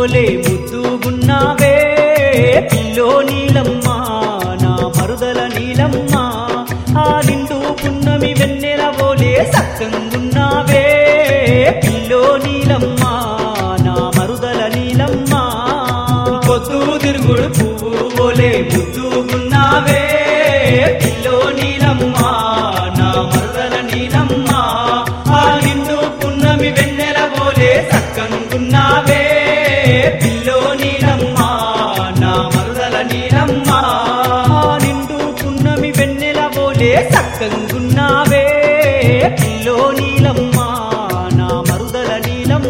ఓలే ముద్దుగున్నావే పిల్లో నీలమ్మ నా మరుదల నీలమ్మ ఆ నిండు పున్నమి వెన్నెల ఓలే సక్కంగున్నావే పిల్లో నీలమ్మ నా మరుదల నీలమ్మ పొద్దు తిరుగుడు పువ్వు ఓలే ముద్దుగున్నావే పిల్లో నీలమ్మ నా మరుదల నీలమ్మ ఆ నిండు పున్నమి వెన్నెల ఓలే సక్కంగున్నావే పిల్లో నీలమ్మ నా మరుదల నీలమ్మ ఆ నిండు పున్నమి వెన్నెల ఓలే సక్కంగున్నావే పిల్లో నీలమ్మ నా మరుదల నీలమ్మ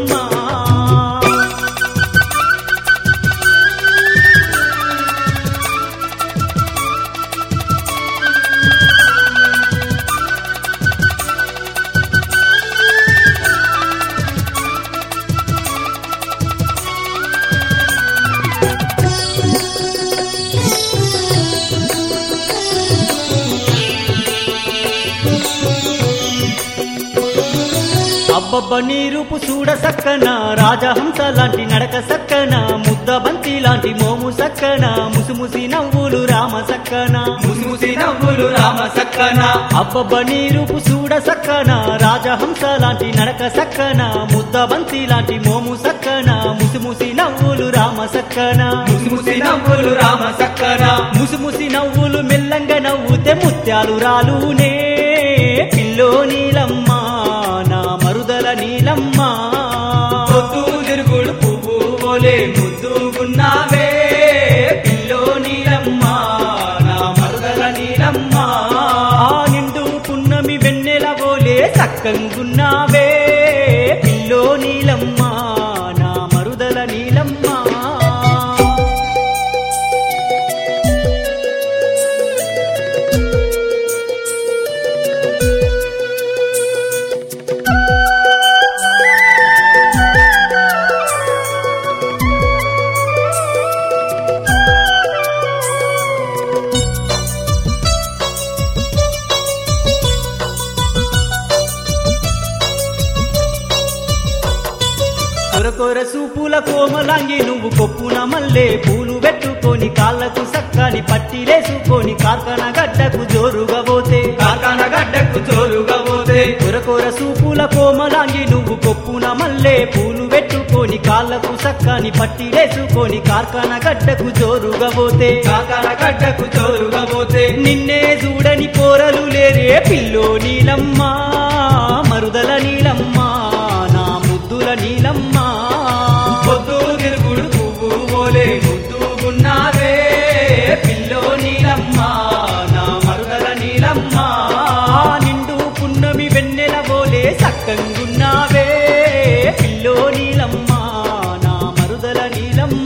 అబ్బబ్బ నీ రూపు చూడ సక్కన రాజహంస లాంటి నడక సక్కన ముద్ద బంతి లాంటి మోము సక్కన ముసిముసి నవ్వులు రామ సక్కన ముసిముసి నవ్వులు రామ సక్కన అబ్బబ్బ నీ రూపు చూడ సక్కన రాజహంస లాంటి నడక సక్కన ముద్ద బంతి లాంటి మోము సక్కన ముసిముసి నవ్వులు రామ సక్కన ముసిముసి నవ్వులు రామ సక్కన ముసిముసి నవ్వులు మెల్లంగా నవ్వుతే ముత్యాలు రాలునే పిల్లో నీలమ్మ నా మరుదల నీలమ్మ పొద్దు తిరుగుడు పువ్వు ఓలే ముద్దుగున్నావే పిల్లో నీలమ్మ నా మరుదల నీలమ్మ ఆ నిండు పున్నమి వెన్నెల బోలే సక్కంగున్నావే పిల్లో నీలమ్మ నా మరుదల నీలమ్మ కొరకొర సూపుల కోమలాంగి నువ్వు కొప్పున మల్లే పూలు పెట్టుకొని కాళ్ళకు సక్కని పట్టిలేసుకొని కార్కన గడ్డకు జోరుగా పోతే కాకన గడ్డకు చోరుగా పోతే కొరకొర సూపుల కోమలాంగి నువ్వు కొప్పున మల్లే పూలు పెట్టుకొని కాళ్ళకు సక్కని పట్టిలేసుకొని కార్కన గడ్డకు జోరుగా పోతే కాకన గడ్డకు చోరుగా పోతే నిన్నే చూడని పోరలు లేరే పిల్లో నీలమ్మ మరుదల నీలమ్మ నా ముద్దుల నీలమ్మ పొద్దు తిరుగుడు పువ్వు ఓలే ముద్దుగున్నావే పిల్లో నీలమ్మ నా మరుదల నీలమ్మ ఆ నిండు పున్నమి వెన్నెల బోలే సక్కంగున్నావే పిల్లో నీలమ్మ నా మరుదల నీలమ్మ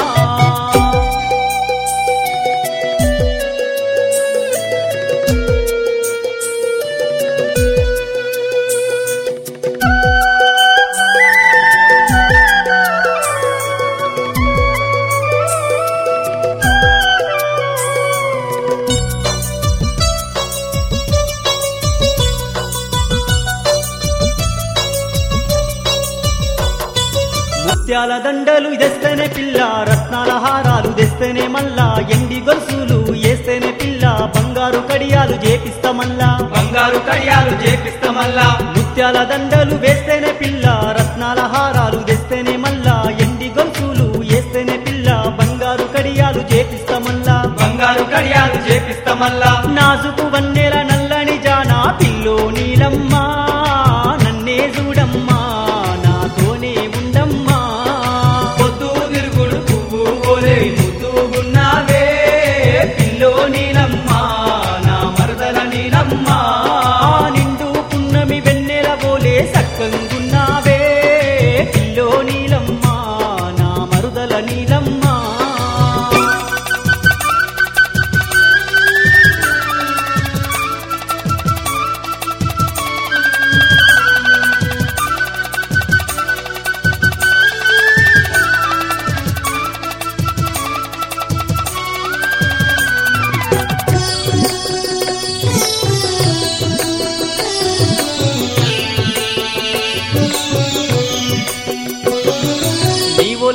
ముత్యాల దండలు తెస్తేనే పిల్ల రత్నాల హారాలు తెస్తేనే మల్లా ఎండి గొలుసులు వేస్తేనే పిల్ల బంగారు కడియాలు చేపిస్తామల్లా బంగారు కడియాలు చేపిస్తామల్లా ముత్యాల దండలు వేస్తేనే పిల్ల రత్నాల హారాలు తెస్తేనే మల్లా ఎండి గొలుసులు వేస్తేనే పిల్ల బంగారు కడియాలు చేపిస్తామల్లా బంగారు కడియాలు చేపిస్తామల్లా నాజుకు వన్నెల నల్లని జానా పిల్లో నీలమ్మ నన్నే చూడమ్మా నాతోనే ఉండమ్మా పొద్దు తిరుగుడు పువ్వు ఓలే ముద్దుగున్నావే పిల్లో నీలమ్మ నా మరదల నీలమ్మ ఆ నిండు పున్నమి వెన్నెల బోలే సక్కంగున్నావే పిల్లో నీలమ్మ నా మరుదల నీలమ్మ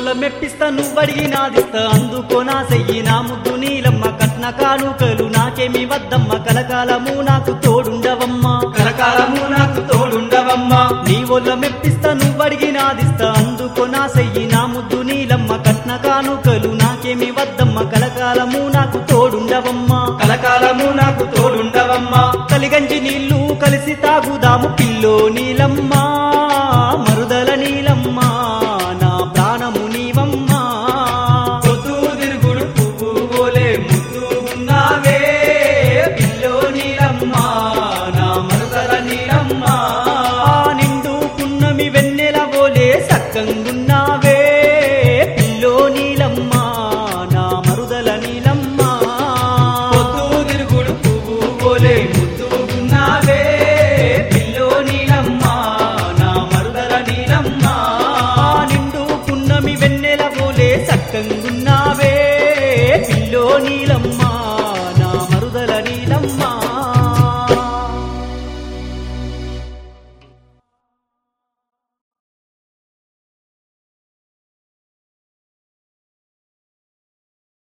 వల్ల మెప్పిస్తా నువ్వు అడిగినాదిస్తా అందుకో నా సెయ్యి నా ముద్దు నీలమ్మ కట్న కానుకలు నాకేమి వద్దమ్మ కలకాలము నాకు తోడుండవమ్మా కలకాలము నాకు తోడుండవమ్మా నీ వల్ల మెప్పిస్తా నువ్వు అడిగినాదిస్తా అందుకో నా సెయ్యి నా ముద్దు నీలమ్మ కట్న కానుకలు నాకేమి వద్దమ్మ కలకాలము నాకు తోడుండవమ్మా కలకాలము నాకు తోడుండవమ్మా కలిగంచి నీళ్లు కలిసి తాగుదాము పిల్లో నీలమ్మా